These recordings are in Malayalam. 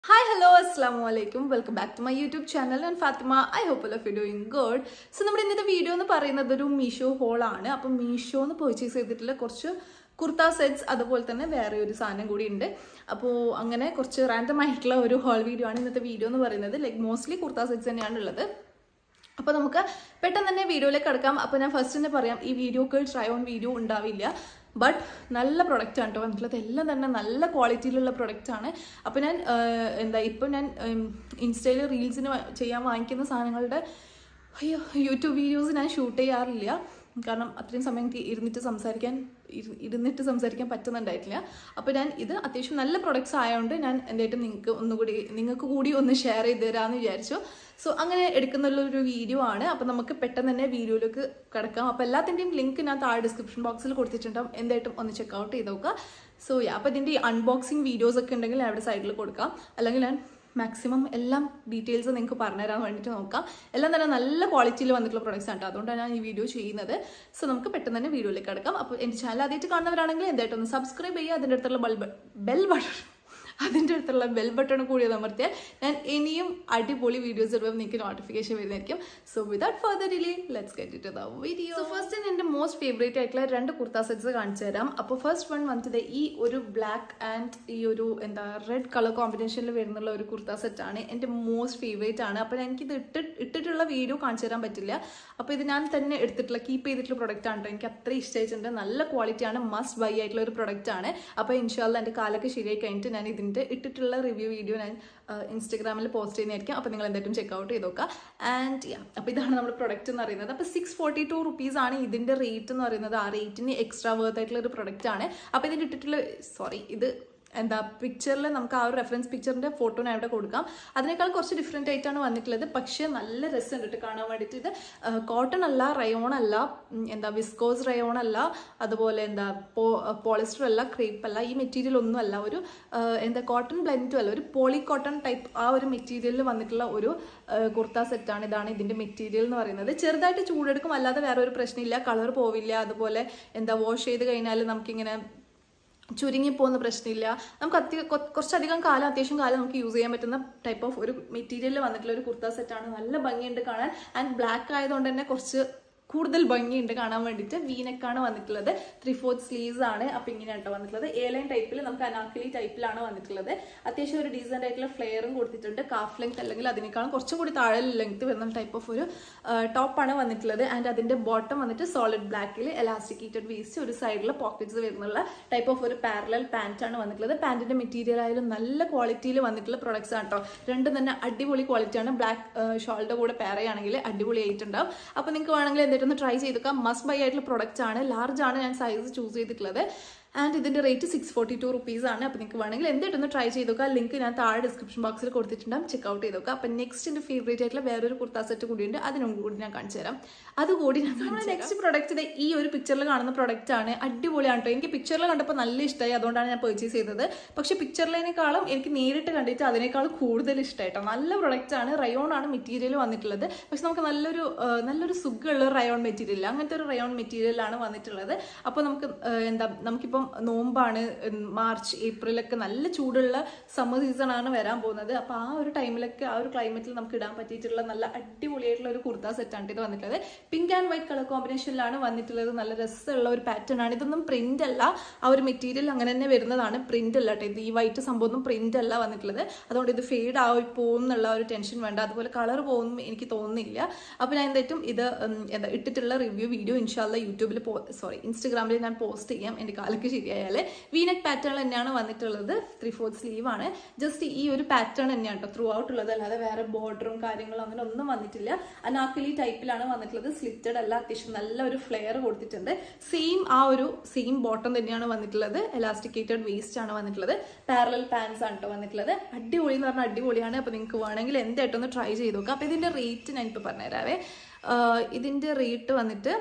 ഹായ് ഹലോ അസ്സാം വലൈക്കും welcome back to my YouTube channel and Fathima I hope of you doing good so നമ്മുടെ ഇന്നത്തെ വീഡിയോ എന്ന് പറയുന്നത് ഒരു മീഷോ ഹോൾ ആണ് അപ്പം മീഷോന്ന് പർച്ചേസ് ചെയ്തിട്ടുള്ള കുറച്ച് കുർത്ത സെറ്റ്സ് അതുപോലെ തന്നെ വേറെ ഒരു സാധനം കൂടി ഉണ്ട് അപ്പോൾ അങ്ങനെ കുറച്ച് റാൻഡം ആയിട്ടുള്ള ഒരു ഹോൾ വീഡിയോ ആണ് ഇന്നത്തെ വീഡിയോ എന്ന് പറയുന്നത് ലൈക്ക് മോസ്റ്റ്ലി കുർത്ത സെറ്റ്സ് തന്നെയാണ് ഉള്ളത് അപ്പോൾ നമുക്ക് പെട്ടെന്ന് തന്നെ വീഡിയോയിലേക്ക് കിടക്കാം അപ്പോൾ ഞാൻ ഫസ്റ്റ് തന്നെ പറയാം ഈ വീഡിയോക്ക് ട്രൈ ഓൺ വീഡിയോ ഉണ്ടാവില്ല ബട്ട് നല്ല പ്രൊഡക്റ്റ് ആണ് കേട്ടോ വന്നിട്ടുള്ളത് എല്ലാം തന്നെ നല്ല ക്വാളിറ്റിയിലുള്ള പ്രൊഡക്റ്റ് ആണ് അപ്പോൾ ഞാൻ ആ, എന്താ ഇപ്പോൾ ഞാൻ ഇൻസ്റ്റയിൽ റീൽസിന് ചെയ്യാൻ വാങ്ങിക്കുന്ന സാധനങ്ങളുടെ അയ്യോ യൂട്യൂബ് വീഡിയോസ് ഞാൻ ഷൂട്ട് ചെയ്യാറില്ല കാരണം അത്രയും സമയം എനിക്ക് ഇരുന്നിട്ട് സംസാരിക്കാൻ ഇരു- ഇരുന്നിട്ട് സംസാരിക്കാൻ പറ്റുന്നുണ്ടായിട്ടില്ല അപ്പോൾ ഞാൻ ഇത് അത്യാവശ്യം നല്ല പ്രൊഡക്ട്സ് ആയതുകൊണ്ട് ഞാൻ എന്തായിട്ടും നിങ്ങൾക്ക് ഒന്നുകൂടി നിങ്ങൾക്ക് കൂടി ഒന്ന് ഷെയർ ചെയ്ത് തരാമെന്ന് വിചാരിച്ചു സോ അങ്ങനെ എടുക്കുന്ന ഒരു വീഡിയോ ആണ് അപ്പോൾ നമുക്ക് പെട്ടെന്ന് തന്നെ വീഡിയോയിലേക്ക് കിടക്കാം അപ്പോൾ എല്ലാത്തിൻ്റെയും ലിങ്ക് ഞാൻ താഴെ ഡിസ്ക്രിപ്ഷൻ ബോക്സിൽ കൊടുത്തിട്ടുണ്ടാവും എന്തായിട്ടും ഒന്ന് ചെക്ക് ഔട്ട് ചെയ്ത് നോക്കുക സോ അപ്പോൾ ഇതിൻ്റെ അൺബോക്സിങ് വീഡിയോസ് ഒക്കെ ഉണ്ടെങ്കിൽ ഞാൻ അവിടെ സൈഡിൽ കൊടുക്കാം അല്ലെങ്കിൽ ഞാൻ മാക്സിമം എല്ലാം ഡീറ്റെയിൽസ് നിങ്ങൾക്ക് പറഞ്ഞുതരാൻ വേണ്ടിയിട്ട് നോക്കാം എല്ലാം തന്നെ നല്ല ക്വാളിറ്റിയിൽ വന്നിട്ടുള്ള പ്രൊഡക്ട്സ് ആണ് ട്ടോ. അതുകൊണ്ടാണ് ഞാൻ ഈ വീഡിയോ ചെയ്യുന്നത് സോ നമുക്ക് പെട്ടെന്ന് തന്നെ വീഡിയോയിലേക്ക് കിടക്കാം അപ്പോൾ എൻ്റെ ചാനൽ ആദ്യമായിട്ട് കാണുന്നവരാണെങ്കിൽ എന്തായിട്ടൊന്ന് സബ്സ്ക്രൈബ് ചെയ്യുക അതിൻ്റെ അടുത്തുള്ള ബെൽ ബെൽ ബട്ടൺ അതിൻ്റെ അടുത്തുള്ള ബെൽ ബട്ടൺ കൂടി അമർത്തിയാൽ ഞാൻ ഇനിയും അടിപൊളി വീഡിയോസ് ഇടുമ്പോൾ നിങ്ങൾക്ക് നോട്ടിഫിക്കേഷൻ വരുന്നതായിരിക്കും so without further delay let's get it the video so first ഞാൻ എൻ്റെ മോസ്റ്റ് ഫേവറേറ്റ് ആയിട്ടുള്ള രണ്ട് കുർത്ത സെറ്റ്സ് കാണിച്ചു തരാം അപ്പോൾ ഫസ്റ്റ് വൺ വന്നത് ഈ ഒരു ബ്ലാക്ക് ആൻഡ് ഈ ഒരു എന്താ റെഡ് കളർ കോമ്പിനേഷനിൽ വരുന്നുള്ള ഒരു കുർത്ത സെറ്റ് ആണ് എൻ്റെ മോസ്റ്റ് ഫേവറേറ്റ് ആണ് അപ്പോൾ എനിക്കിത് ഇട്ട് ഇട്ടിട്ടുള്ള വീഡിയോ കാണിച്ചു തരാൻ പറ്റില്ല അപ്പോൾ ഇത് ഞാൻ തന്നെ എടുത്തിട്ടുള്ള കീപ്പ് ചെയ്തിട്ടുള്ള പ്രൊഡക്റ്റ് ആണ് ട്ടോ. എനിക്ക് അത്ര ഇഷ്ടമായിട്ടുണ്ട് നല്ല ക്വാളിറ്റിയാണ് മസ്റ്റ് ബൈ ആയിട്ടുള്ള ഒരു പ്രൊഡക്റ്റ് ആണ് അപ്പോൾ ഇൻഷാല്ല എൻ്റെ കാലൊക്കെ ശരിയായി കഴിഞ്ഞിട്ട് ഞാൻ ഇതിൻ്റെ ഇട്ടിട്ടുള്ള റിവ്യൂ വീഡിയോ ഞാൻ ഇൻസ്റ്റഗ്രാമിൽ പോസ്റ്റ് ചെയ്യുന്നതായിരിക്കും അപ്പോൾ നിങ്ങൾ എന്തായിട്ടും ചെക്ക് ഔട്ട് ചെയ്ത് നോക്കുക ആൻഡ് യാ അപ്പോൾ ഇതാണ് നമ്മുടെ പ്രൊഡക്റ്റ് എന്ന് പറയുന്നത് അപ്പോൾ സിക്സ് ഫോർട്ടി ടു റുപ്പീസ് ആണ് ഇതിൻ്റെ റേറ്റ് എന്ന് പറയുന്നത് ആ റേറ്റിന് എക്സ്ട്രാ വർത്ത് ആയിട്ടുള്ള ഒരു പ്രൊഡക്റ്റ് ആണ് അപ്പോൾ ഇതിൻ്റെ ഇട്ടിട്ടുള്ള സോറി ഇത് എന്താ പിക്ചറിൽ നമുക്ക് ആ ഒരു റെഫറൻസ് പിക്ചറിന്റെ ഫോട്ടോ ഞാൻ ഇവിടെ കൊടുക്കാം അതിനേക്കാൾ കുറച്ച് ഡിഫറെൻ്റ് ആയിട്ടാണ് വന്നിട്ടുള്ളത് പക്ഷേ നല്ല രസമുണ്ട് കേട്ടോ കാണാൻ വേണ്ടിയിട്ട് ഇത് കോട്ടൺ അല്ല റയോൺ അല്ല ഉം, എന്താ വിസ്കോസ് റയോൺ അല്ല അതുപോലെ എന്താ പോ പോളിസ്റ്റർ അല്ല ക്രേപ്പ് അല്ല ഈ മെറ്റീരിയൽ ഒന്നും അല്ല ഒരു ആ, എന്താ കോട്ടൺ ബ്ലെൻഡും അല്ല ഒരു പോളി കോട്ടൺ ടൈപ്പ് ആ ഒരു മെറ്റീരിയലിൽ വന്നിട്ടുള്ള ഒരു ആ, കുർത്ത സെറ്റാണ് ഇതാണ് ഇതിന്റെ മെറ്റീരിയൽ എന്ന് പറയുന്നത് ചെറുതായിട്ട് ചൂടെടുക്കും അല്ലാതെ വേറെ ഒരു പ്രശ്നമില്ല കളർ പോവില്ല അതുപോലെ എന്താ വാഷ് ചെയ്ത് കഴിഞ്ഞാൽ നമുക്കിങ്ങനെ ചുരുങ്ങിപ്പോകുന്ന പ്രശ്നമില്ല നമുക്ക് അത്യ കൊ- കുറച്ചധികം കാലം അത്യാവശ്യം കാലം നമുക്ക് യൂസ് ചെയ്യാൻ പറ്റുന്ന ടൈപ്പ് ഓഫ് ഒരു മെറ്റീരിയലിൽ വന്നിട്ടുള്ള ഒരു കുർത്ത സെറ്റാണ് നല്ല ഭംഗിയുണ്ട് കാണാൻ ആൻഡ് ബ്ലാക്ക് ആയതുകൊണ്ട് തന്നെ കുറച്ച് കൂടുതൽ ഭംഗിയുണ്ട് കാണാൻ വേണ്ടിയിട്ട് വീനക്കാണ് വന്നിട്ടുള്ളത് ത്രീ ഫോർത്ത് സ്ലീവ്സ് ആണ് അപ്പൊ ഇങ്ങനെയാണ് കേട്ടോ വന്നിട്ടുള്ളത് എ ലൈൻ ടൈപ്പിൽ നമുക്ക് അനാക്കലി ടൈപ്പിലാണ് വന്നിട്ടുള്ളത് അത്യാവശ്യം ഒരു ഡീസെന്റ് ആയിട്ടുള്ള ഫ്ലെയറും കൊടുത്തിട്ടുണ്ട് കാഫ് ലെങ്ത് അല്ലെങ്കിൽ അതിനേക്കാളും കുറച്ചും കൂടി താഴെ ലെങ്ത് വരുന്ന ടൈപ്പ് ഓഫ് ഒരു ടോപ്പാണ് വന്നിട്ടുള്ളത് ആൻഡ് അതിന്റെ ബോട്ടം വന്നിട്ട് സോളിഡ് ബ്ലാക്കിൽ എലാസ്റ്റിക്കേറ്റഡ് വേസ്റ്റ് ഒരു സൈഡിൽ പോക്കറ്റ്സ് വരുന്നുള്ള ടൈപ്പ് ഓഫ് ഒരു പാരലൽ പാന്റ് ആണ് വന്നിട്ടുള്ളത് പാന്റിന്റെ മെറ്റീരിയൽ ആയാലും നല്ല ക്വാളിറ്റിയിൽ വന്നിട്ടുള്ള പ്രൊഡക്ട്സ് ആണ് കേട്ടോ രണ്ടും തന്നെ അടിപൊളി ക്വാളിറ്റിയാണ് ബ്ലാക്ക് ഷോളിന്റെ കൂടെ പാരയാണെങ്കിൽ അടിപൊളി ആയിട്ടുണ്ടാവും അപ്പൊ നിങ്ങൾക്ക് വേണമെങ്കിൽ എന്തായിട്ടൊന്ന് ട്രൈ ചെയ്തൊക്കെ മസ്റ്റ് ബൈ ആയിട്ടുള്ള പ്രൊഡക്റ്റ് ആണ് ലാർജ് ആണ് ഞാൻ സൈസ് ചൂസ് ചെയ്തിട്ടുള്ളത് ആൻഡ് ഇതിന്റെ rate six forty two rupees ആണ് അപ്പോൾ നിങ്ങൾക്ക് വേണമെങ്കിൽ എന്തായിട്ടൊന്ന് ട്രൈ ചെയ്തൊക്കെ ലിങ്ക് ഞാൻ താഴെ ഡിസ്ക്രിപ്ഷൻ ബോക്സിൽ കൊടുത്തിട്ടുണ്ടാകും ചെക്ക് ഔട്ട് ചെയ്തൊക്കെ അപ്പം നെക്സ്റ്റ് എൻ്റെ ഫേവറേറ്റ് ആയിട്ടുള്ള വേറൊരു കുർത്ത സെറ്റ് കൂടിയുണ്ട് അതിനും കൂടി ഞാൻ കാണിച്ചു തരാം അതുകൂടി ഞാൻ നമ്മുടെ നെക്സ്റ്റ് പ്രൊഡക്റ്റ് ഈ ഒരു പിക്ചറിൽ കാണുന്ന പ്രൊഡക്റ്റ് ആണ് അടിപൊളിയാണ് കേട്ടോ എനിക്ക് പിക്ചറിൽ കണ്ടപ്പോൾ നല്ല ഇഷ്ടമായി അതുകൊണ്ടാണ് ഞാൻ പർച്ചേസ് ചെയ്തത് പക്ഷേ പിക്ചറിലേക്കാളും എനിക്ക് നേരിട്ട് കണ്ടിട്ട് അതിനേക്കാൾ കൂടുതൽ ഇഷ്ടമായിട്ടോ നല്ല പ്രൊഡക്റ്റ് ആണ് റയോൺ ആണ് മെറ്റീരിയൽ വന്നിട്ടുള്ളത് പക്ഷെ നമുക്ക് നല്ലൊരു ആ, നല്ലൊരു സുഖമുള്ള റയോൺ മെറ്റീരിയൽ അങ്ങനത്തെ ഒരു റയോൺ മെറ്റീരിയലാണ് വന്നിട്ടുള്ളത് അപ്പോൾ നമുക്ക് ആ, എന്താ നമുക്കിപ്പം നോമ്പാണ് ഉം, മാർച്ച് ഏപ്രിലൊക്കെ നല്ല ചൂടുള്ള സമ്മർ സീസൺ ആണ് വരാൻ പോകുന്നത് അപ്പോൾ ആ ഒരു ടൈമിലൊക്കെ ആ ഒരു ക്ലൈമറ്റിൽ നമുക്ക് ഇടാൻ പറ്റിയിട്ടുള്ള നല്ല അടിപൊളിയായിട്ടുള്ള ഒരു കുർത്ത സെറ്റാണ് ഇത് വന്നിട്ടുള്ളത് പിങ്ക് ആൻഡ് വൈറ്റ് കളർ കോമ്പിനേഷനിലാണ് വന്നിട്ടുള്ളത് നല്ല രസമുള്ള ഒരു പാറ്റേൺ ആണ് ഇതൊന്നും പ്രിന്റ് അല്ല ആ ഒരു മെറ്റീരിയൽ അങ്ങനെ തന്നെ വരുന്നതാണ് പ്രിന്റ് അല്ല കേട്ടോ ഇത് ഈ വൈറ്റ് സംഭവം ഒന്നും പ്രിന്റ് അല്ല വന്നിട്ടുള്ളത് അതുകൊണ്ട് ഇത് ഫെയ്ഡ് ആയി പോകും എന്നുള്ള ഒരു ടെൻഷൻ വേണ്ട അതുപോലെ കളർ പോകും എനിക്ക് തോന്നുന്നില്ല അപ്പോൾ ഞാൻ എന്തായിട്ടും ഇത് ഉം, എന്താ ഇട്ടിട്ടുള്ള റിവ്യൂ വീഡിയോ ഇൻഷാല്ല യൂട്യൂബിൽ സോറി ഇൻസ്റ്റഗ്രാമിൽ ഞാൻ പോസ്റ്റ് ചെയ്യാം എൻ്റെ കാലൊക്കെ ശരിയായാൽ വീനക് പാറ്റേൺ തന്നെയാണ് വന്നിട്ടുള്ളത് ത്രീ ഫോർത്ത് സ്ലീവ് ആണ് ജസ്റ്റ് ഈ ഒരു പാറ്റേൺ തന്നെയാണ് കേട്ടോ ത്രൂ ഔട്ട് ഉള്ളത് അല്ലാതെ വേറെ ബോർഡറും കാര്യങ്ങളും അങ്ങനെ ഒന്നും വന്നിട്ടില്ല അനാക്കലി ടൈപ്പിലാണ് വന്നിട്ടുള്ളത് സ്ലിറ്റഡ് അല്ല അത്യാവശ്യം നല്ല ഒരു ഫ്ലെയർ കൊടുത്തിട്ടുണ്ട് സെയിം ആ ഒരു സെയിം ബോട്ടം തന്നെയാണ് വന്നിട്ടുള്ളത് എലാസ്റ്റിക്കേറ്റഡ് വേസ്റ്റ് ആണ് വന്നിട്ടുള്ളത് പാരലൽ പാൻസ് ആണ് കേട്ടോ വന്നിട്ടുള്ളത് അടിപൊളി എന്ന് പറഞ്ഞാൽ അടിപൊളിയാണ് അപ്പോൾ നിങ്ങൾക്ക് വേണമെങ്കിൽ എന്തായിട്ടൊന്ന് ട്രൈ ചെയ്ത് നോക്കാം അപ്പോൾ ഇതിന്റെ റേറ്റ് ഞാൻ ഇപ്പോൾ പറഞ്ഞുതരാവേ ആഹ് ഇതിന്റെ റേറ്റ് വന്നിട്ട്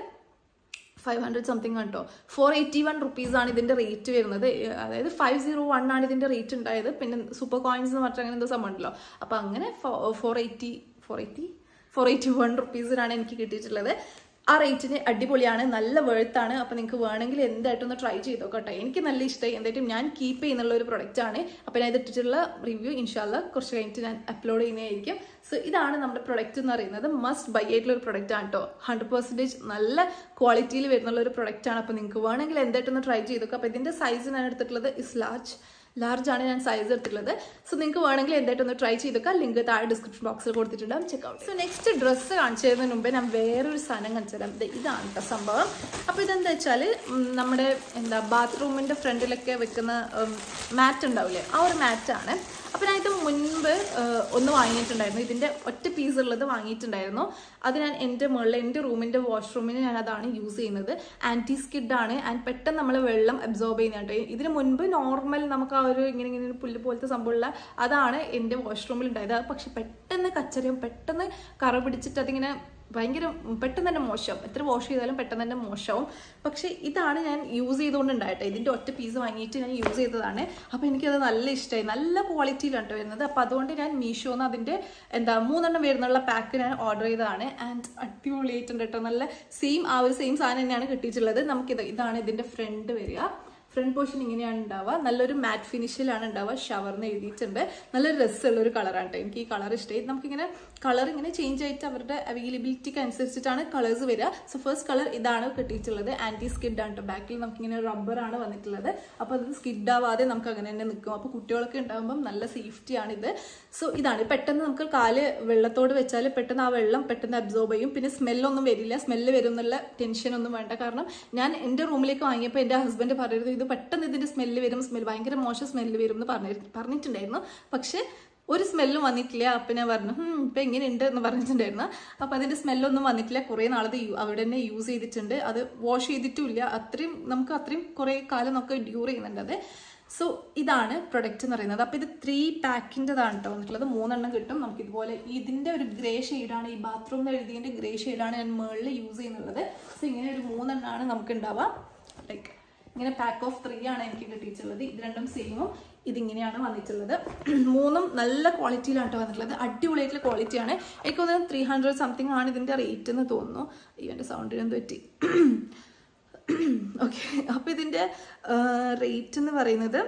ഫൈവ് ഹൺഡ്രഡ് സംതിങ് കേട്ടോ ഫോർ എയ്റ്റി വൺ റുപ്പീസ് ആണ് ഇതിന്റെ റേറ്റ് വരുന്നത് ഏഹ് അതായത് ഫൈവ് സീറോ വൺ ആണ് ഇതിന്റെ റേറ്റ് ഉണ്ടായത് പിന്നെ സൂപ്പർ കോയിൻസ് എന്ന് പറഞ്ഞാൽ അങ്ങനെ എന്തോ സംഭവം ഉണ്ടല്ലോ അപ്പൊ അങ്ങനെ four eighty four eighty four eighty one റുപ്പീസിനാണ് എനിക്ക് കിട്ടിയിട്ടുള്ളത് ആ റേറ്റിന് അടിപൊളിയാണ് നല്ല വെഴുത്താണ് അപ്പോൾ നിങ്ങൾക്ക് വേണമെങ്കിൽ എന്തായിട്ടും ഒന്ന് ട്രൈ ചെയ്ത് നോക്കട്ടെ എനിക്ക് നല്ല ഇഷ്ടമായി എന്തായിട്ടും ഞാൻ കീപ്പ് ചെയ്യുന്നുള്ള ഒരു പ്രൊഡക്റ്റ് ആണ് അപ്പോൾ ഞാൻ ഇതിട്ടിട്ടുള്ള റിവ്യൂ ഇൻഷാല്ല കുറച്ച് കഴിഞ്ഞിട്ട് ഞാൻ അപ്ലോഡ് ചെയ്യുന്നതായിരിക്കും സോ ഇതാണ് നമ്മുടെ പ്രൊഡക്റ്റ് എന്ന് പറയുന്നത് മസ്റ്റ് ബൈ ആയിട്ടുള്ള ഒരു പ്രൊഡക്റ്റ് ആണ് കേട്ടോ ഹൺഡ്രഡ് പെർസെൻറ്റേജ് നല്ല ക്വാളിറ്റിയിൽ വരുന്നുള്ള ഒരു പ്രൊഡക്റ്റ് ആണ് അപ്പോൾ നിങ്ങൾക്ക് വേണമെങ്കിൽ എന്തായിട്ടൊന്ന് ട്രൈ ചെയ്ത് നോക്കുക അപ്പോൾ ഇതിൻ്റെ സൈസ് ഞാൻ എടുത്തിട്ടുള്ളത് ഇസ് ലാർജ് ലാർജ് ആണ് ഞാൻ സൈസ് എടുത്തിട്ടുള്ളത് സോ നിങ്ങൾക്ക് വേണമെങ്കിൽ എന്തായിട്ടൊന്ന് ട്രൈ ചെയ്തൊക്കെ ലിങ്ക് താഴെ ഡിസ്ക്രിപ്ഷൻ ബോക്സിൽ കൊടുത്തിട്ടുണ്ടാവും check out so next dress കാണിച്ചു തരുന്നതിന് മുമ്പേ ഞാൻ വേറൊരു സാധനം കാണിച്ചു തരാം ദേ ഇതാണ് കേട്ടോ സംഭവം അപ്പോൾ ഇതെന്താ വെച്ചാൽ നമ്മുടെ എന്താ ബാത്റൂമിൻ്റെ ഫ്രണ്ടിലൊക്കെ വെക്കുന്ന മാറ്റ് ഉണ്ടാവില്ലേ ആ ഒരു മാറ്റാണ് അപ്പോൾ ഞാൻ ഇത് മുൻപ് ഏഹ്, ഒന്ന് വാങ്ങിയിട്ടുണ്ടായിരുന്നു ഇതിൻ്റെ ഒറ്റ പീസ് ഉള്ളത് വാങ്ങിയിട്ടുണ്ടായിരുന്നു അത് ഞാൻ എൻ്റെ മുകളിൽ എൻ്റെ റൂമിൻ്റെ വാഷ്റൂമിന് ഞാൻ അതാണ് യൂസ് ചെയ്യുന്നത് ആൻറ്റി സ്കിഡ് ആണ് ആൻഡ് പെട്ടെന്ന് നമ്മൾ വെള്ളം അബ്സോർബ് ചെയ്യുന്നുണ്ട് ഇതിന് മുൻപ് നോർമൽ നമുക്ക് ആ ഒരു ഇങ്ങനെ ഇങ്ങനെ ഒരു പുല്ല് പോലത്തെ സംഭവമുള്ള അതാണ് എൻ്റെ വാഷ്റൂമിൽ ഉണ്ടായത് അത് പക്ഷെ പെട്ടെന്ന് കച്ചറിയും പെട്ടെന്ന് കറ പിടിച്ചിട്ട് അതിങ്ങനെ ഭയങ്കര പെട്ടെന്ന് തന്നെ മോശം എത്ര വാഷ് ചെയ്താലും പെട്ടെന്ന് തന്നെ മോശമാവും പക്ഷെ ഇതാണ് ഞാൻ യൂസ് ചെയ്തുകൊണ്ട് ഉണ്ടായിട്ട് ഇതിൻ്റെ ഒറ്റ പീസ് വാങ്ങിയിട്ട് ഞാൻ യൂസ് ചെയ്തതാണ് അപ്പോൾ എനിക്കത് നല്ല ഇഷ്ടമായി നല്ല ക്വാളിറ്റിയിലാണ് കേട്ടോ വരുന്നത് അപ്പോൾ അതുകൊണ്ട് ഞാൻ മീഷോന്ന് അതിൻ്റെ എന്താ മൂന്നെണ്ണം വരുന്നുള്ള പാക്ക് ഞാൻ ഓർഡർ ചെയ്തതാണ് ആൻഡ് അടിപൊളിയായിട്ടുണ്ട് കേട്ടോ നല്ല സെയിം ആ ഒരു സെയിം സാധനം തന്നെയാണ് കിട്ടിയിട്ടുള്ളത് നമുക്കിത് ഇതാണ് ഇതിൻ്റെ ഫ്രണ്ട് വരിക ഫ്രണ്ട് പോർഷൻ ഇങ്ങനെയാണ് ഉണ്ടാവുക നല്ലൊരു മാറ്റ് ഫിനിഷിലാണ് ഉണ്ടാവുക ഷവർന്ന് എഴുതിയിട്ടുണ്ട് നല്ലൊരു രസമുള്ള ഒരു കളറാണ് കേട്ടോ എനിക്ക് ഈ കളർ ഇഷ്ടമായി നമുക്കിങ്ങനെ കളർ ഇങ്ങനെ ചേഞ്ച് ആയിട്ട് അവരുടെ അവൈലബിലിറ്റിക്ക് അനുസരിച്ചിട്ടാണ് കളേഴ്സ് വരിക സോ ഫസ്റ്റ് കളർ ഇതാണ് കിട്ടിയിട്ടുള്ളത് ആന്റി സ്കിഡ് ആണ് കേട്ടോ ബാക്കിൽ നമുക്കിങ്ങനെ റബ്ബറാണ് വന്നിട്ടുള്ളത് അപ്പോൾ അത് സ്കിഡ് ആവാതെ നമുക്ക് അങ്ങനെ തന്നെ നിൽക്കും അപ്പോൾ കുട്ടികളൊക്കെ ഉണ്ടാകുമ്പോൾ നല്ല സേഫ്റ്റി ആണ് ഇത് സോ ഇതാണ് പെട്ടെന്ന് നമുക്ക് കാല് വെള്ളത്തോട് വെച്ചാൽ പെട്ടെന്ന് ആ വെള്ളം പെട്ടെന്ന് അബ്സോർബ് ചെയ്യും പിന്നെ സ്മെല്ലൊന്നും വരില്ല സ്മെല്ല് വരും എന്നുള്ള ടെൻഷൻ ഒന്നും വേണ്ട കാരണം ഞാൻ എൻ്റെ റൂമിലേക്ക് വാങ്ങിയപ്പോൾ എൻ്റെ ഹസ്ബൻഡ് പറയരുത് ഇത് പെട്ടെന്ന് ഇതിൻ്റെ സ്മെല്ല് വരും സ്മെൽ ഭയങ്കര മോശം സ്മെല്ല് വരും എന്ന് പറഞ്ഞി പറഞ്ഞിട്ടുണ്ടായിരുന്നു പക്ഷേ ഒരു സ്മെല്ലും വന്നിട്ടില്ല അപ്പം ഞാൻ പറഞ്ഞു "ഹും, ഇപ്പം എങ്ങനെയുണ്ട് എന്ന് പറഞ്ഞിട്ടുണ്ടായിരുന്നു അപ്പം അതിൻ്റെ സ്മെല്ലൊന്നും വന്നിട്ടില്ല കുറേ നാളത് യു- അവിടെ തന്നെ യൂസ് ചെയ്തിട്ടുണ്ട് അത് വാഷ് ചെയ്തിട്ടുമില്ല അത്രയും നമുക്ക് അത്രയും കുറേ കാലം നമുക്ക് ഡ്യൂർ ചെയ്യുന്നുണ്ട് അത് സോ ഇതാണ് പ്രൊഡക്റ്റ് എന്ന് പറയുന്നത് അപ്പോൾ ഇത് ത്രീ പാക്കിൻ്റെതാണ് കേട്ടോ വന്നിട്ടുള്ളത് മൂന്നെണ്ണം കിട്ടും നമുക്ക് ഇതുപോലെ ഇതിൻ്റെ ഒരു ഗ്രേ ഷെയ്ഡാണ് ഈ ബാത്റൂം എഴുതിയതിൻ്റെ ഗ്രേ ഷെയ്ഡാണ് ഞാൻ മുകളിൽ യൂസ് ചെയ്യുന്നുള്ളത് സോ ഇങ്ങനെ ഒരു മൂന്നെണ്ണമാണ് നമുക്ക് ഉണ്ടാവുക ലൈക്ക് ഇങ്ങനെ പാക്ക് ഓഫ് ത്രീ ആണ് എനിക്ക് കിട്ടിയിട്ടുള്ളത് ഇത് രണ്ടും സെയിമും ഇതിങ്ങനെയാണ് വന്നിട്ടുള്ളത് മൂന്നും നല്ല ക്വാളിറ്റിയിലാണ് കേട്ടോ വന്നിട്ടുള്ളത് അടിപൊളിയായിട്ടുള്ള ക്വാളിറ്റിയാണ് എനിക്ക് തോന്നുന്നത് ത്രീ ഹൺഡ്രഡ് സംതിങ് ആണ് ഇതിൻ്റെ റേറ്റ് എന്ന് തോന്നുന്നു ഇവൻ്റെ സൗണ്ടിനെന്ത് പറ്റി ഓക്കെ അപ്പോൾ ഇതിൻ്റെ റേറ്റ് എന്ന് പറയുന്നത്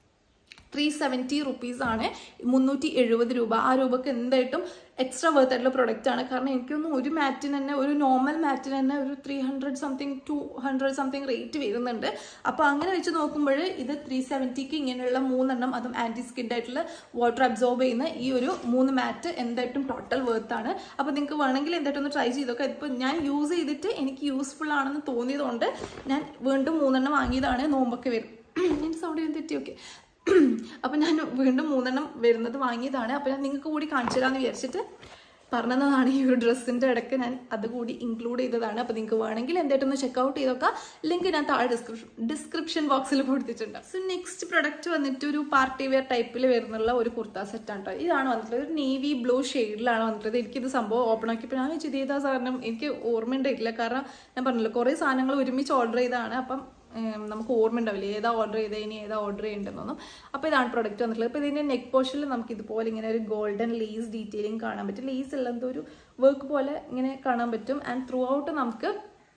ത്രീ സെവൻറ്റി റുപ്പീസ് ആണ് മുന്നൂറ്റി എഴുപത് രൂപ ആ രൂപക്ക് എന്തായിട്ടും എക്സ്ട്രാ വർത്ത് ആയിട്ടുള്ള പ്രൊഡക്റ്റ് ആണ് കാരണം എനിക്കൊന്നും ഒരു മാറ്റിന് തന്നെ ഒരു നോർമൽ മാറ്റിന് തന്നെ ഒരു three hundred something two hundred something rate വരുന്നുണ്ട് അപ്പോൾ അങ്ങനെ വെച്ച് നോക്കുമ്പോൾ ഇത് ത്രീ സെവൻറ്റിക്ക് ഇങ്ങനെയുള്ള മൂന്നെണ്ണം അതും ആൻറ്റി സ്കിഡ് ആയിട്ടുള്ള വാട്ടർ അബ്സോർബ് ചെയ്യുന്ന ഈ ഒരു മൂന്ന് മാറ്റ് എന്തായിട്ടും ടോട്ടൽ വർത്ത് ആണ് അപ്പോൾ നിങ്ങൾക്ക് വേണമെങ്കിൽ എന്തായിട്ടും ഒന്ന് ട്രൈ ചെയ്തൊക്കെ ഇപ്പോൾ ഞാൻ യൂസ് ചെയ്തിട്ട് എനിക്ക് യൂസ്ഫുൾ ആണെന്ന് തോന്നിയതുകൊണ്ട് ഞാൻ വീണ്ടും മൂന്നെണ്ണം വാങ്ങിയതാണ് നോമ്പൊക്കെ വരും എൻ്റെ സൗണ്ട് ഞാൻ തെറ്റി ഓക്കെ അപ്പം ഞാൻ വീണ്ടും മൂന്നെണ്ണം വരുന്നത് വാങ്ങിയതാണ് അപ്പം ഞാൻ നിങ്ങൾക്ക് കൂടി കാണിച്ചു തരാമെന്ന് വിചാരിച്ചിട്ട് പറഞ്ഞതാണ് ഈ ഒരു ഡ്രസ്സിൻ്റെ ഇടയ്ക്ക് ഞാൻ അതുകൂടി ഇൻക്ലൂഡ് ചെയ്തതാണ് അപ്പോൾ നിങ്ങൾക്ക് വേണമെങ്കിൽ എന്തായിട്ടൊന്ന് ചെക്കൗട്ട് ചെയ്തൊക്കെ ലിങ്ക് ഞാൻ താഴെ ഡിസ്ക്രിപ്ഷൻ ഡിസ്ക്രിപ്ഷൻ ബോക്സിൽ കൊടുത്തിട്ടുണ്ട് സോ നെക്സ്റ്റ് പ്രൊഡക്റ്റ് വന്നിട്ട് ഒരു പാർട്ടി വെയർ ടൈപ്പിൽ വരുന്നുള്ള ഒരു കുർത്ത സെറ്റാണ് കേട്ടോ ഇതാണ് വന്നിട്ടുള്ളത് ഒരു നേവി ബ്ലൂ ഷെയ്ഡിലാണ് വന്നിട്ടുള്ളത് എനിക്കിത് സംഭവം ഓപ്പൺ ആക്കിയപ്പോൾ ഞാൻ വെച്ചത് ഏതാ സാധനം എനിക്ക് ഓർമ്മയുണ്ടായിട്ടില്ല കാരണം ഞാൻ പറഞ്ഞല്ലോ കുറേ സാധനങ്ങൾ ഒരുമിച്ച് ഓർഡർ ചെയ്തതാണ് അപ്പം ഉം, നമുക്ക് ഓർമ്മ ഉണ്ടാവില്ല ഏതാ ഓർഡർ ചെയ്തത് ഇനി ഏതാ ഓർഡർ ചെയ്യേണ്ടതെന്നൊന്നും അപ്പോൾ ഇതാണ് പ്രൊഡക്റ്റ് വന്നിട്ടുള്ളത് അപ്പോൾ ഇതിൻ്റെ നെക്ക് പോർഷനിൽ നമുക്ക് ഇതുപോലെ ഇങ്ങനെ ഒരു ഗോൾഡൻ ലേസ് ഡീറ്റെയിലിംഗ് കാണാൻ പറ്റും ലേസ് ഉള്ള എന്തോ ഒരു വർക്ക് പോലെ ഇങ്ങനെ കാണാൻ പറ്റും ആൻഡ് ത്രൂ ഔട്ട് നമുക്ക്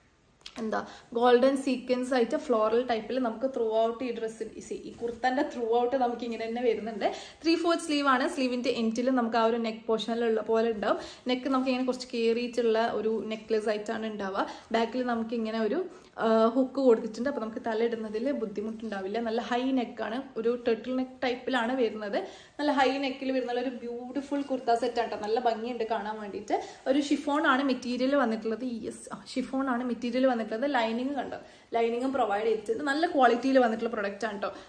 എന്താ ഗോൾഡൻ സീക്വൻസ് ആയിട്ട് ഫ്ലോറൽ ടൈപ്പിൽ നമുക്ക് ത്രൂ ഔട്ട് ഈ ഡ്രസ്സ് ഈ കുർത്തൻ്റെ ത്രൂ ഔട്ട് നമുക്ക് ഇങ്ങനെ തന്നെ വരുന്നുണ്ട് ത്രീ ഫോർത്ത് സ്ലീവ് ആണ് സ്ലീവിൻ്റെ എൻറ്റിൽ നമുക്ക് ആ ഒരു നെക്ക് പോർഷനിലുള്ള പോലെ ഉണ്ടാവും നെക്ക് നമുക്ക് ഇങ്ങനെ കുറച്ച് കയറിയിട്ടുള്ള ഒരു നെക്ലെസ് ആയിട്ടാണ് ഉണ്ടാവുക ബാക്കിൽ നമുക്ക് ഇങ്ങനെ ഒരു ഹുക്ക് കൊടുത്തിട്ടുണ്ട് അപ്പോൾ നമുക്ക് തല ഇടുന്നതിൽ ബുദ്ധിമുട്ടുണ്ടാവില്ല നല്ല ഹൈ നെക്കാണ് ഒരു ടെർട്ടിൽ നെക്ക് ടൈപ്പിലാണ് വരുന്നത് നല്ല ഹൈ നെക്കിൽ വരുന്ന ഒരു ബ്യൂട്ടിഫുൾ കുർത്ത സെറ്റ് ആണ് നല്ല ഭംഗിയുണ്ട് കാണാൻ വേണ്ടിയിട്ട് ഒരു ഷിഫോൺ ആണ് മെറ്റീരിയൽ വന്നിട്ടുള്ളത് യെസ് ഷിഫോൺ ആണ് മെറ്റീരിയൽ വന്നിട്ടുള്ളത് ലൈനിങ് കണ്ടോ ലൈനിങ്ങും പ്രൊവൈഡ് ചെയ്തിട്ടുണ്ട് നല്ല ക്വാളിറ്റിയിൽ വന്നിട്ടുള്ള പ്രൊഡക്റ്റ് ആണ് കേട്ടോ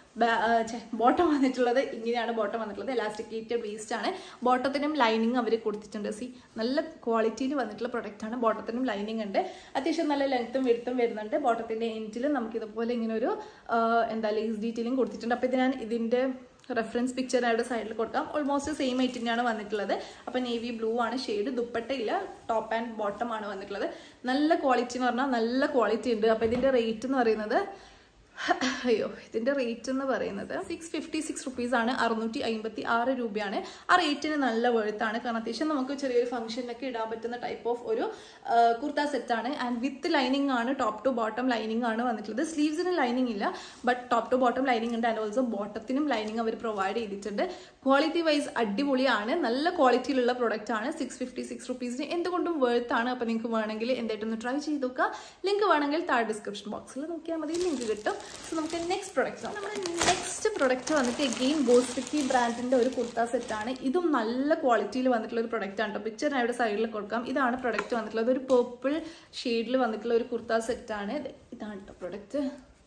ബോട്ടം വന്നിട്ടുള്ളത് ഇങ്ങനെയാണ് ബോട്ടം വന്നിട്ടുള്ളത് എലാസ്റ്റിക്കേറ്റഡ് വേസ്റ്റ് ആണ് ബോട്ടത്തിനും ലൈനിങ് അവർ കൊടുത്തിട്ടുണ്ട് സി നല്ല ക്വാളിറ്റിയിൽ വന്നിട്ടുള്ള പ്രൊഡക്റ്റ് ആണ് ബോട്ടത്തിനും ലൈനിങ് ഉണ്ട് അത്യാവശ്യം നല്ല ലെങ്ത്തും വെടുത്തും വരുന്നുണ്ട് ബോട്ടത്തിന്റെ എൻഡിൽ നമുക്ക് ഇതുപോലെ ഇങ്ങനെ ഒരു ആ, എന്താ ലേസ് ഡീറ്റെയിലിംഗ് കൊടുത്തിട്ടുണ്ട് അപ്പോൾ ഇത് ഞാൻ ഇതിന്റെ റെഫറൻസ് പിക്ചർ അവിടെ സൈഡിൽ കൊടുക്കാം ഓൾമോസ്റ്റ് സെയിം ഐറ്റ് തന്നെയാണ് വന്നിട്ടുള്ളത് അപ്പോൾ നേവി ബ്ലൂ ആണ് ഷെയ്ഡ് ദുപ്പട്ടയില്ല ടോപ്പ് ആൻഡ് ബോട്ടം ആണ് വന്നിട്ടുള്ളത് നല്ല ക്വാളിറ്റി എന്ന് പറഞ്ഞാൽ നല്ല ക്വാളിറ്റി ഉണ്ട് അപ്പോൾ ഇതിന്റെ റേറ്റ് എന്ന് പറയുന്നത് അയ്യോ ഇതിന്റെ റേറ്റ് എന്ന് പറയുന്നത് സിക്സ് ഫിഫ്റ്റി സിക്സ് റുപ്പീസ് ആണ് അറുന്നൂറ്റി അമ്പത്തി ആറ് രൂപയാണ് ആ റേറ്റിന് നല്ല വെഴുത്താണ് കാരണം അത്യാവശ്യം നമുക്ക് ചെറിയൊരു ഫംഗ്ഷനൊക്കെ ഇടാൻ പറ്റുന്ന ടൈപ്പ് ഓഫ് ഒരു കുർത്ത സെറ്റ് ആണ് ആൻഡ് വിത്ത് ലൈനിങ് ആണ് ടോപ്പ് ടു ബോട്ടം ലൈനിങ് ആണ് വന്നിട്ടുള്ളത് സ്ലീവ്സിന് ലൈനിങ് ഇല്ല but top to bottom lining ഉണ്ട് ആൻഡ് ഓൾസോ ബോട്ടത്തിനും ലൈനിങ് അവർ പ്രൊവൈഡ് ചെയ്തിട്ടുണ്ട് ക്വാളിറ്റി വൈസ് അടിപൊളിയാണ് നല്ല ക്വാളിറ്റിയിലുള്ള പ്രൊഡക്റ്റ് ആണ് സിക്സ് ഫിഫ്റ്റി സിക്സ് റുപ്പീസിന് എന്തുകൊണ്ടും വേർത്ത് ആണ് അപ്പോൾ നിങ്ങൾക്ക് വേണമെങ്കിൽ എന്തായിട്ടൊന്ന് ട്രൈ ചെയ്ത് നോക്കുക ലിങ്ക് വേണമെങ്കിൽ താഴെ ഡിസ്ക്രിപ്ഷൻ ബോക്സിൽ നോക്കിയാൽ മതി ലിങ്ക് കിട്ടും സോ നമുക്ക് നെക്സ്റ്റ് പ്രൊഡക്റ്റ് നമ്മുടെ നെക്സ്റ്റ് പ്രൊഡക്റ്റ് വന്നിട്ട് എഗെയിൻ ഗോസ്റ്റിക്കി ബ്രാൻഡിന്റെ ഒരു കുർത്ത സെറ്റ് ആണ് ഇതും നല്ല ക്വാളിറ്റിയിൽ വന്നിട്ടുള്ള ഒരു പ്രൊഡക്റ്റ് ആണ് കേട്ടോ പിക്ചർ ഞാൻ ഇവിടെ സൈഡിൽ കൊടുക്കാം ഇതാണ് പ്രൊഡക്റ്റ് വന്നിട്ടുള്ളത് ഒരു പേർപ്പിൾ ഷെയ്ഡിൽ വന്നിട്ടുള്ള ഒരു കുർത്ത സെറ്റ് ആണ് ഇത് ഇതാണ് കേട്ടോ പ്രൊഡക്റ്റ്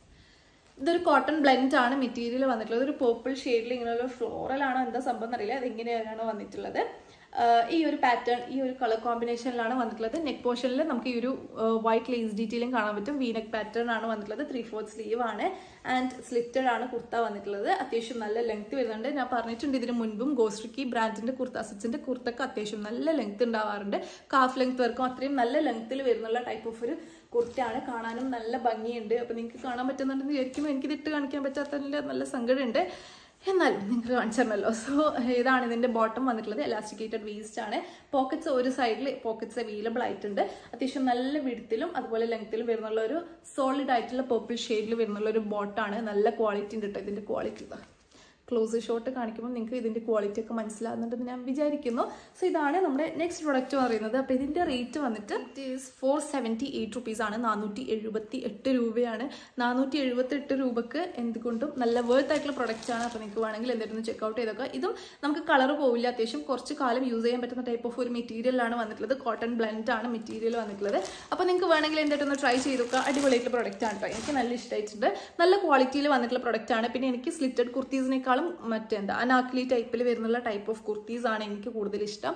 ഇതൊരു കോട്ടൺ ബ്ലെൻഡ് ആണ് മെറ്റീരിയൽ വന്നിട്ടുള്ളത് ഒരു പേർപ്പിൾ ഷെയ്ഡിൽ ഇങ്ങനെ ഒരു ഫ്ലോറൽ ആണോ എന്താ സംഭവം എന്നറിയില്ല അത് എങ്ങനെയാണ് വന്നിട്ടുള്ളത് ആഹ് ഈ ഒരു പാറ്റേൺ ഈ ഒരു കളർ കോമ്പിനേഷനിലാണ് വന്നിട്ടുള്ളത് നെക്ക് പോർഷനിൽ നമുക്ക് ഈ ഒരു വൈറ്റ് ലേസ് ഡീറ്റെയിലും കാണാൻ പറ്റും വി നെക്ക് പാറ്റേൺ ആണ് വന്നിട്ടുള്ളത് ത്രീ ഫോർത്ത് സ്ലീവ് ആണ് ആൻഡ് സ്ലിറ്റഡ് ആണ് കുർത്ത വന്നിട്ടുള്ളത് അത്യാവശ്യം നല്ല ലെങ്ത് വരുന്നുണ്ട് ഞാൻ പറഞ്ഞിട്ടുണ്ട് ഇതിന് മുൻപും ഗോസ്ട്രിക്കി ബ്രാൻഡിന്റെ കുർത്ത സെറ്റ്സിന്റെ കുർത്തക്ക് അത്യാവശ്യം നല്ല ലെങ്ത് ഉണ്ടാവാറുണ്ട് കാഫ് ലെങ്ത് വർക്കും അത്രയും നല്ല ലെങ്ത്തിൽ വരുന്നുള്ള ടൈപ്പ് ഓഫ് ഒരു കുർത്തയാണ് കാണാനും നല്ല ഭംഗിയുണ്ട് അപ്പൊ നിങ്ങൾക്ക് കാണാൻ പറ്റുന്നുണ്ടെന്ന് വിചാരിക്കുമ്പോൾ എനിക്കിത് ഇട്ട് കാണിക്കാൻ പറ്റാത്തതിൽ നല്ല സങ്കടമുണ്ട് എന്നാലും നിങ്ങൾക്ക് കാണിച്ചല്ലോ സോ ഇതാണ് ഇതിന്റെ ബോട്ടം വന്നിട്ടുള്ളത് എലാസ്റ്റിക്കേറ്റഡ് വേസ്റ്റ് ആണ് പോക്കറ്റ്സ് ഒരു സൈഡിൽ പോക്കറ്റ്സ് അവൈലബിൾ ആയിട്ടുണ്ട് അത്യാവശ്യം നല്ല വിടുത്തിലും അതുപോലെ ലെങ്ത്തിലും വരുന്നുള്ള ഒരു സോളിഡ് ആയിട്ടുള്ള പർപ്പിൾ ഷെയ്ഡിൽ വരുന്നുള്ള ഒരു ബോട്ടാണ് നല്ല ക്വാളിറ്റി ഉണ്ട് കേട്ടോ ഇതിന്റെ ക്വാളിറ്റി ക്ലോസ് ഷോട്ട് കാണിക്കുമ്പോൾ നിങ്ങൾക്ക് ഇതിന്റെ ക്വാളിറ്റി ഒക്കെ മനസ്സിലാകുന്നുണ്ടെന്ന് ഞാൻ വിചാരിക്കുന്നു സോ ഇതാണ് നമ്മുടെ നെക്സ്റ്റ് പ്രൊഡക്റ്റ് പറയുന്നത് അപ്പോൾ ഇതിന്റെ റേറ്റ് വന്നിട്ട് it is four seventy eight rupees ആണ് നാനൂറ്റി എഴുപത്തി എട്ട് രൂപയാണ് നാനൂറ്റി എഴുപത്തി എട്ട് രൂപക്ക് എന്തുകൊണ്ടും നല്ല വേർത്ത് ആയിട്ടുള്ള പ്രൊഡക്റ്റ് ആണ് അപ്പോൾ നിങ്ങൾക്ക് വേണമെങ്കിൽ എന്തെങ്കിലും ചെക്കൗട്ട് ചെയ്തൊക്കെ ഇതും നമുക്ക് കളർ പോവില്ല അത്യാവശ്യം കുറച്ച് കാലം യൂസ് ചെയ്യാൻ പറ്റുന്ന ടൈപ്പ് ഓഫ് ഒരു മെറ്റീരിയലാണ് വന്നിട്ടുള്ളത് കോട്ടൺ ബ്ലെൻഡ് ആണ് മെറ്റീരിയൽ വന്നിട്ടുള്ളത് അപ്പോൾ നിങ്ങൾക്ക് വേണമെങ്കിൽ എന്തായിട്ടൊന്ന് ട്രൈ ചെയ്ത് നോക്കുക അടിപൊളിയായിട്ടുള്ള പ്രൊഡക്റ്റ് ആണ് കേട്ടോ എനിക്ക് നല്ല ഇഷ്ടമായിട്ടുണ്ട് നല്ല ക്വാളിറ്റിയിൽ വന്നിട്ടുള്ള പ്രൊഡക്റ്റ് ആണ് പിന്നെ എനിക്ക് സ്ലിറ്റഡ് കുർത്തീസിനേക്കാളും മറ്റെന്താ അനാക്ലി ടൈപ്പിൽ വരുന്നുള്ള ടൈപ്പ് ഓഫ് കുർത്തീസ് ആണ് എനിക്ക് കൂടുതൽ ഇഷ്ടം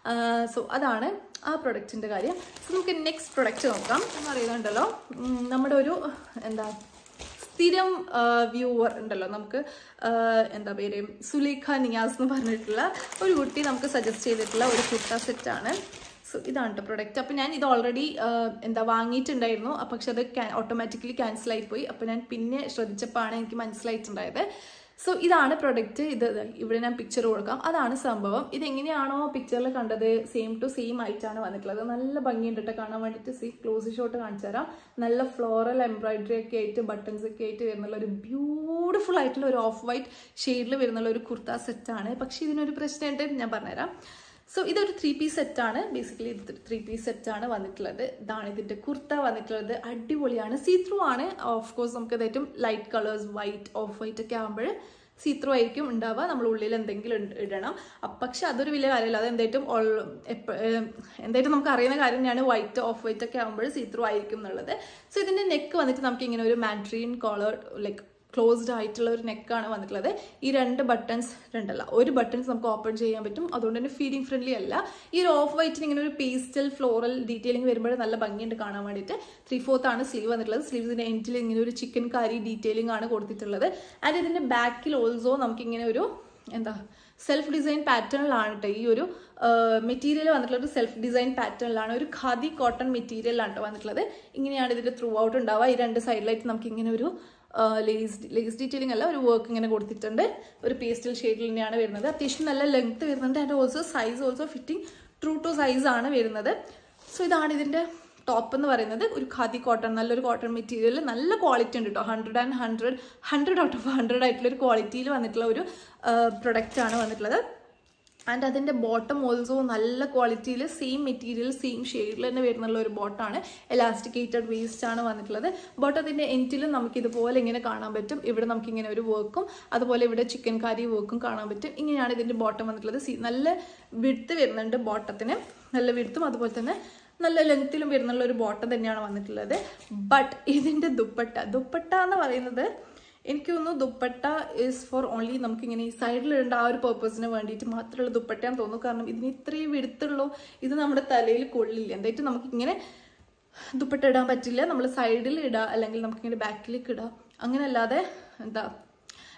സോ അതാണ് ആ പ്രൊഡക്റ്റിന്റെ കാര്യം സോ നമുക്ക് നെക്സ്റ്റ് പ്രൊഡക്റ്റ് നോക്കാം എന്ന് പറയുന്നുണ്ടല്ലോ ഉം, നമ്മുടെ ഒരു എന്താ സ്ഥിരം വ്യൂവർ ഉണ്ടല്ലോ നമുക്ക് ആ, എന്താ പേര് സുലേഖ നിയാസ് എന്ന് പറഞ്ഞിട്ടുള്ള ഒരു കുട്ടി നമുക്ക് സജസ്റ്റ് ചെയ്തിട്ടുള്ള ഒരു കുർത്ത സെറ്റാണ് സോ ഇതാണ് കേട്ടോ പ്രൊഡക്റ്റ് അപ്പോൾ ഞാൻ ഇത് ഓൾറെഡി എന്താ വാങ്ങിയിട്ടുണ്ടായിരുന്നു അപ്പോൾ പക്ഷെ അത് ഓട്ടോമാറ്റിക്കലി ക്യാൻസൽ ആയിപ്പോയി അപ്പോൾ ഞാൻ പിന്നെ ശ്രദ്ധിച്ചപ്പോഴാണ് എനിക്ക് മനസ്സിലായിട്ടുണ്ടായത് സോ ഇതാണ് പ്രൊഡക്റ്റ് ഇത് ദേ ഇവിടെ ഞാൻ പിക്ചർ കൊടുക്കാം അതാണ് സംഭവം ഇത് എങ്ങനെയാണോ പിക്ചറിൽ കണ്ടത് സെയിം ടു സെയിം ആയിട്ടാണ് വന്നിട്ടുള്ളത് നല്ല ഭംഗിയുണ്ട് കേട്ടോ കാണാൻ വേണ്ടിയിട്ട് സീ ക്ലോസ് ഷോട്ട് കാണിച്ചു തരാം നല്ല ഫ്ലോറൽ എംബ്രോയിഡറി ഒക്കെ ആയിട്ട് ബട്ടൺസ് ഒക്കെ ആയിട്ട് വരുന്നുള്ള ഒരു ബ്യൂട്ടിഫുൾ ആയിട്ടുള്ള ഒരു ഓഫ് വൈറ്റ് ഷെയ്ഡിൽ വരുന്നുള്ള ഒരു കുർത്ത സെറ്റാണ് പക്ഷേ ഇതിനൊരു പ്രശ്നമുണ്ട് ഞാൻ പറഞ്ഞുതരാം സോ ഇതൊരു ത്രീ പീസ് സെറ്റാണ് ബേസിക്കലി ഇത് ത്രീ പീസ് സെറ്റാണ് വന്നിട്ടുള്ളത് ഇതാണ് ഇതിന്റെ കുർത്ത വന്നിട്ടുള്ളത് അടിപൊളിയാണ് സീ ത്രൂ ആണ് ഓഫ് കോഴ്സ് നമുക്ക് ഏറ്റവും light colours white off white ഒക്കെ ആകുമ്പോൾ സീ ത്രൂ ആയിരിക്കും ഉണ്ടാവുക നമ്മൾ ഉള്ളിൽ എന്തെങ്കിലും ഇണ്ട് ഇടണം അപ്പ- പക്ഷെ അതൊരു വലിയ കാര്യമല്ല അത് എന്തായിട്ടും ഓൾ- എപ്പ- ഏം, എന്തായിട്ടും നമുക്ക് അറിയുന്ന കാര്യം തന്നെയാണ് വൈറ്റ് ഓഫ് വൈറ്റ് ഒക്കെ ആകുമ്പോൾ സീ ത്രൂ ആയിരിക്കും എന്നുള്ളത് സോ ഇതിന്റെ നെക്ക് വന്നിട്ട് നമുക്ക് ഇങ്ങനെ ഒരു മാൻഡ്രീൻ കോളർ ലൈക്ക് ക്ലോസ്ഡ് ആയിട്ടുള്ള ഒരു നെക്കാണ് വന്നിട്ടുള്ളത് ഈ രണ്ട് ബട്ടൺസ് രണ്ടല്ല ഒരു ബട്ടൺസ് നമുക്ക് ഓപ്പൺ ചെയ്യാൻ പറ്റും അതുകൊണ്ട് തന്നെ ഫീലിംഗ് ഫ്രണ്ട്ലി അല്ല ഈ ഒരു ഓഫ് വൈറ്റിന് ഇങ്ങനെ ഒരു പേസ്റ്റൽ ഫ്ലോറൽ ഡീറ്റെയിലിംഗ് വരുമ്പോൾ നല്ല ഭംഗിയുണ്ട് കാണാൻ വേണ്ടിയിട്ട് ത്രീ ഫോർത്ത് ആണ് സ്ലീവ് വന്നിട്ടുള്ളത് സ്ലീവ്സിന്റെ എൻഡിൽ ഇങ്ങനെ ഒരു ചിക്കൻ കാരി ഡീറ്റെയിലിംഗ് ആണ് കൊടുത്തിട്ടുള്ളത് ആൻഡ് ഇതിന്റെ ബാക്കിൽ ഓൾസോ നമുക്ക് ഇങ്ങനെ ഒരു എന്താ സെൽഫ് ഡിസൈൻ പാറ്റേണിലാണ് കേട്ടോ ഈ ഒരു മെറ്റീരിയൽ വന്നിട്ടുള്ള ഒരു സെൽഫ് ഡിസൈൻ പാറ്റേണിലാണ് ഒരു ഖാദി കോട്ടൺ മെറ്റീരിയലാണ് കേട്ടോ വന്നിട്ടുള്ളത് ഇങ്ങനെയാണ് ഇതിന്റെ ത്രൂ ഔട്ട് ഉണ്ടാവുക ഈ രണ്ട് സൈഡിലായിട്ട് നമുക്ക് ഇങ്ങനെ ഒരു ലേസ് ലേസ് ഡീറ്റെയിലിംഗ് അല്ല ഒരു വർക്ക് ഇങ്ങനെ കൊടുത്തിട്ടുണ്ട് ഒരു പേസ്റ്റൽ ഷെയ്ഡിൽ തന്നെയാണ് വരുന്നത് അത്യാവശ്യം നല്ല ലെങ്ത് വരുന്നുണ്ട് and also size also fitting true to size ആണ് വരുന്നത് സോ ഇതാണ് ഇതിന്റെ ടോപ്പ് എന്ന് പറയുന്നത് ഒരു ഖാദി കോട്ടൺ നല്ലൊരു കോട്ടൺ മെറ്റീരിയൽ നല്ല ക്വാളിറ്റി ഉണ്ട് കേട്ടോ hundred and hundred hundred out of hundred ആയിട്ടുള്ള ഒരു ക്വാളിറ്റിയിൽ വന്നിട്ടുള്ള ഒരു പ്രൊഡക്റ്റ് ആണ് വന്നിട്ടുള്ളത് ആൻഡ് അതിൻ്റെ ബോട്ടം ഓൾസോ നല്ല ക്വാളിറ്റിയിൽ സെയിം മെറ്റീരിയൽ സെയിം ഷെയ്ഡിൽ തന്നെ വരുന്നുള്ള ഒരു ബോട്ടാണ് എലാസ്റ്റിക്കേറ്റഡ് വേസ്റ്റ് ആണ് വന്നിട്ടുള്ളത് ബോട്ടത്തിൻ്റെ എൻറ്റിലും നമുക്ക് ഇതുപോലെ ഇങ്ങനെ കാണാൻ പറ്റും ഇവിടെ നമുക്ക് ഇങ്ങനെ ഒരു വർക്കും അതുപോലെ ഇവിടെ ചിക്കൻ കാരി വർക്കും കാണാൻ പറ്റും ഇങ്ങനെയാണ് ഇതിൻ്റെ ബോട്ടം വന്നിട്ടുള്ളത് സി- നല്ല വിടുത്ത് വരുന്നുണ്ട് ബോട്ടത്തിന് നല്ല വിടുത്തും അതുപോലെ തന്നെ നല്ല ലെങ്ത്തിലും വരുന്നുള്ള ഒരു ബോട്ടം തന്നെയാണ് വന്നിട്ടുള്ളത് ബട്ട് ഇതിൻ്റെ ദുപ്പട്ട ദുപ്പട്ട എന്ന് പറയുന്നത് എനിക്ക് തോന്നുന്നു ദുപ്പട്ട ഇസ് ഫോർ ഓൺലി നമുക്ക് ഇങ്ങനെ ഈ സൈഡിൽ ഇടേണ്ട ആ ഒരു പേർപ്പസിന് വേണ്ടിയിട്ട് മാത്രമുള്ള ദുപ്പട്ടയാന്ന് തോന്നുന്നു കാരണം ഇതിന് ഇത്രയും വിടുത്തുള്ളൂ ഇത് നമ്മുടെ തലയിൽ കൊള്ളില്ല എന്തായിട്ട് നമുക്ക് ഇങ്ങനെ ദുപ്പട്ട ഇടാൻ പറ്റില്ല നമ്മൾ സൈഡിൽ ഇടാം അല്ലെങ്കിൽ നമുക്ക് ഇങ്ങനെ ബാക്കിലേക്ക് ഇടാം അങ്ങനെ അല്ലാതെ എന്താ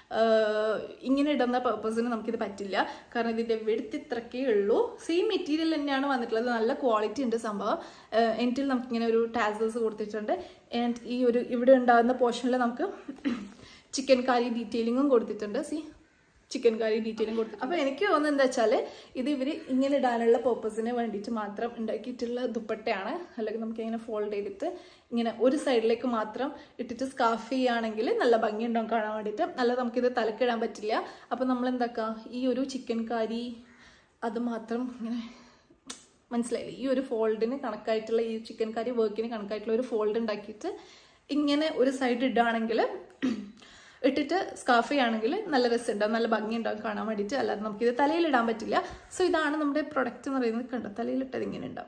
ഇങ്ങനെ ഇടുന്ന പർപ്പസിന് നമുക്കിത് പറ്റില്ല കാരണം ഇതിൻ്റെ വെടുത്ത് ഇത്രക്കേ ഉള്ളൂ സെയിം മെറ്റീരിയൽ തന്നെയാണ് വന്നിട്ടുള്ളത് നല്ല ക്വാളിറ്റി ഉണ്ട് സംഭവം എനിറ്റിൽ നമുക്കിങ്ങനെ ഒരു ടാസൽസ് കൊടുത്തിട്ടുണ്ട് ആൻഡ് ഈ ഒരു ഇവിടെ ഉണ്ടാകുന്ന പോർഷനിൽ നമുക്ക് ചിക്കൻ കാരി ഡീറ്റെയിലിങ്ങും കൊടുത്തിട്ടുണ്ട് സി ചിക്കൻ കറി ഡീറ്റെയിലും കൊടുത്തു അപ്പോൾ എനിക്ക് തോന്നുന്നത് എന്താ വെച്ചാൽ ഇത് ഇവർ ഇങ്ങനെ ഇടാനുള്ള പർപ്പസിന് വേണ്ടിയിട്ട് മാത്രം ഉണ്ടാക്കിയിട്ടുള്ള ദുപ്പട്ടയാണ് അല്ലെങ്കിൽ നമുക്ക് ഇങ്ങനെ ഫോൾഡ് ചെയ്തിട്ട് ഇങ്ങനെ ഒരു സൈഡിലേക്ക് മാത്രം ഇട്ടിട്ട് സ്കാർഫ് ചെയ്യുകയാണെങ്കിൽ നല്ല ഭംഗി ഉണ്ടാവും കാണാൻ വേണ്ടിയിട്ട് നല്ല നമുക്കിത് തലക്കിടാൻ പറ്റില്ല അപ്പോൾ നമ്മൾ എന്താക്കുക ഈ ഒരു ചിക്കൻ കറി അത് മാത്രം ഇങ്ങനെ മനസ്സിലായില്ലേ ഈ ഒരു ഫോൾഡിന് കണക്കായിട്ടുള്ള ഈ ചിക്കൻ കറി വർക്കിന് കണക്കായിട്ടുള്ള ഒരു ഫോൾഡ് ഉണ്ടാക്കിയിട്ട് ഇങ്ങനെ ഒരു സൈഡ് ഇടുകയാണെങ്കിൽ ഇട്ടിട്ട് സ്കാർഫ് ചെയ്യുകയാണെങ്കിൽ നല്ല രസമുണ്ടാവും നല്ല ഭംഗി ഉണ്ടാവും കാണാൻ വേണ്ടിയിട്ട് അല്ലാതെ നമുക്കിത് തലയിലിടാൻ പറ്റില്ല സോ ഇതാണ് നമ്മുടെ പ്രൊഡക്റ്റ് എന്ന് പറയുന്നത് കണ്ടോ തലയിലിട്ടത് ഇങ്ങനെ ഉണ്ടാവും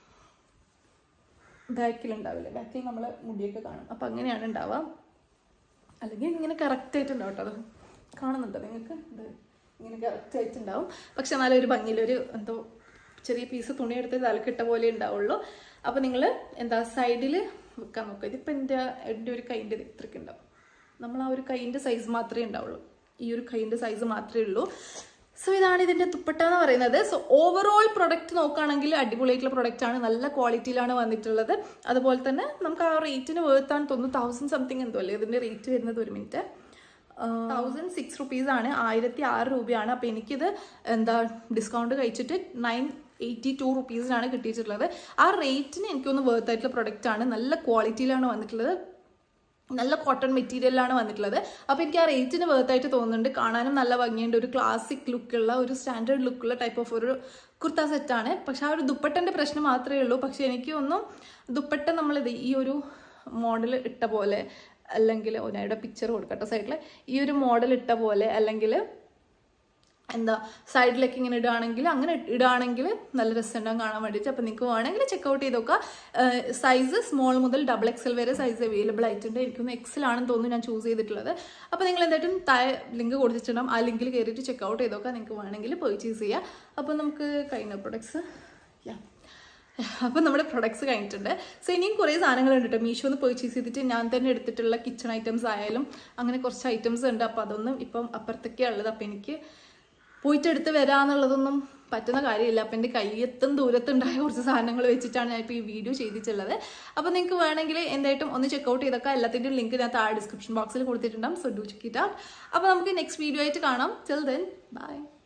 ബാക്കിലുണ്ടാവില്ലേ ബാക്കിൽ നമ്മൾ മുടിയൊക്കെ കാണും അപ്പം അങ്ങനെയാണ് ഉണ്ടാവുക അല്ലെങ്കിൽ ഇങ്ങനെ കറക്റ്റ് ആയിട്ടുണ്ടാവും കേട്ടോ അത് കാണുന്നുണ്ടോ നിങ്ങൾക്ക് ഇത് ഇങ്ങനെ കറക്റ്റ് ആയിട്ടുണ്ടാവും പക്ഷെ നല്ലൊരു ഭംഗിയിലൊരു എന്തോ ചെറിയ പീസ് തുണി എടുത്ത് തലക്കിട്ട പോലെ ഉണ്ടാവുള്ളൂ അപ്പോൾ നിങ്ങൾ എന്താ സൈഡിൽ വെക്കാൻ നോക്കുക ഇതിപ്പോൾ എൻ്റെ എൻ്റെ ഒരു കൈൻ്റെ ഇത്രയ്ക്ക് ഉണ്ടാവും നമ്മൾ ആ ഒരു കൈയിൻ്റെ സൈസ് മാത്രമേ ഉണ്ടാവുള്ളൂ ഈ ഒരു കൈയിൻ്റെ സൈസ് മാത്രമേ ഉള്ളൂ സോ ഇതാണ് ഇതിൻ്റെ ദുപ്പട്ട എന്ന് പറയുന്നത് സോ ഓവറോൾ പ്രൊഡക്റ്റ് നോക്കുകയാണെങ്കിൽ അടിപൊളിയായിട്ടുള്ള പ്രൊഡക്റ്റ് ആണ് നല്ല ക്വാളിറ്റിയിലാണ് വന്നിട്ടുള്ളത് അതുപോലെ തന്നെ നമുക്ക് ആ റേറ്റിന് വേർത്താണ് തോന്നുന്നു തൗസൻഡ് സംതിങ് എന്തോ അല്ലേ ഇതിൻ്റെ റേറ്റ് വരുന്നത് ഒരു മിനിറ്റ് തൗസൻഡ് സിക്സ് റുപ്പീസ് ആണ് ആയിരത്തി ആറ് രൂപയാണ് അപ്പോൾ എനിക്കിത് എന്താ ഡിസ്കൗണ്ട് കഴിച്ചിട്ട് നയൻ എയ്റ്റി ടു റുപ്പീസിനാണ് കിട്ടിയിട്ടുള്ളത് ആ റേറ്റിന് എനിക്കൊന്ന് വേർത്ത് ആയിട്ടുള്ള പ്രൊഡക്റ്റ് ആണ് നല്ല ക്വാളിറ്റിയിലാണ് വന്നിട്ടുള്ളത് നല്ല കോട്ടൺ മെറ്റീരിയലാണ് വന്നിട്ടുള്ളത് അപ്പോൾ എനിക്ക് ആ റേറ്റിന് വേർത്തായിട്ട് തോന്നുന്നുണ്ട് കാണാനും നല്ല ഭംഗിയുണ്ട് ഒരു ക്ലാസിക് ലുക്കുള്ള ഒരു സ്റ്റാൻഡേർഡ് ലുക്കുള്ള ടൈപ്പ് ഓഫ് ഒരു കുർത്ത സെറ്റാണ് പക്ഷെ ആ ഒരു ദുപ്പട്ടൻ്റെ പ്രശ്നം മാത്രമേ ഉള്ളൂ പക്ഷെ എനിക്ക് ഒന്നും ദുപ്പട്ട നമ്മളിത് ഈ ഒരു മോഡൽ ഇട്ട പോലെ അല്ലെങ്കിൽ ഒന്നയുടെ പിക്ചർ കൊടുക്കട്ടെ സൈഡിൽ ഈ ഒരു മോഡൽ ഇട്ട പോലെ അല്ലെങ്കിൽ എന്താ സൈഡിലേക്ക് ഇങ്ങനെ ഇടുകയാണെങ്കിൽ അങ്ങനെ ഇടുകയാണെങ്കിൽ നല്ല രസമുണ്ടാകും കാണാൻ വേണ്ടിയിട്ട് അപ്പോൾ നിങ്ങൾക്ക് വേണമെങ്കിൽ ചെക്കൗട്ട് ചെയ്ത് നോക്കുക സൈസ് സ്മോൾ മുതൽ ഡബിൾ എക്സൽ വരെ സൈസ് അവൈലബിൾ ആയിട്ടുണ്ട് എനിക്കൊന്ന് എക്സൽ ആണെന്ന് തോന്നുന്നു ഞാൻ ചൂസ് ചെയ്തിട്ടുള്ളത് അപ്പോൾ നിങ്ങൾ എന്തായിട്ടും താഴെ ലിങ്ക് കൊടുത്തിട്ടുണ്ടാകും ആ ലിങ്കിൽ കയറിയിട്ട് ചെക്കൗട്ട് ചെയ്ത് നോക്കുക നിങ്ങൾക്ക് വേണമെങ്കിൽ പർച്ചേസ് ചെയ്യാം അപ്പോൾ നമുക്ക് കഴിഞ്ഞ പ്രൊഡക്ട്സ് യാ അപ്പം നമ്മുടെ പ്രൊഡക്ട്സ് കഴിഞ്ഞിട്ടുണ്ട് സോ ഇനിയും കുറേ സാധനങ്ങളുണ്ട് കേട്ടോ മീഷോന്ന് പർച്ചേസ് ചെയ്തിട്ട് ഞാൻ തന്നെ എടുത്തിട്ടുള്ള കിച്ചൺ ഐറ്റംസ് ആയാലും അങ്ങനെ കുറച്ച് ഐറ്റംസ് ഉണ്ട് അപ്പോൾ അതൊന്നും ഇപ്പം അപ്പുറത്തൊക്കെയാണ് ഉള്ളത് അപ്പോൾ എനിക്ക് പോയിട്ട് എടുത്ത് വരാന്നുള്ളതൊന്നും പറ്റുന്ന കാര്യമില്ല അപ്പം എൻ്റെ കയ്യെത്തും ദൂരത്തുണ്ടായ കുറച്ച് സാധനങ്ങൾ വെച്ചിട്ടാണ് ഞാൻ ഇപ്പോൾ ഈ വീഡിയോ ചെയ്തിട്ടുള്ളത് അപ്പോൾ നിങ്ങൾക്ക് വേണമെങ്കിൽ എന്തായിട്ടും ഒന്ന് ചെക്കൗട്ട് ചെയ്തൊക്കെ എല്ലാത്തിൻ്റെയും ലിങ്ക് ഞാൻ താഴെ ഡിസ്ക്രിപ്ഷൻ ബോക്സിൽ കൊടുത്തിട്ടുണ്ടാകും so do check it out അപ്പോൾ നമുക്ക് നെക്സ്റ്റ് വീഡിയോ ആയിട്ട് കാണാം ടിൽ ദെൻ ബൈ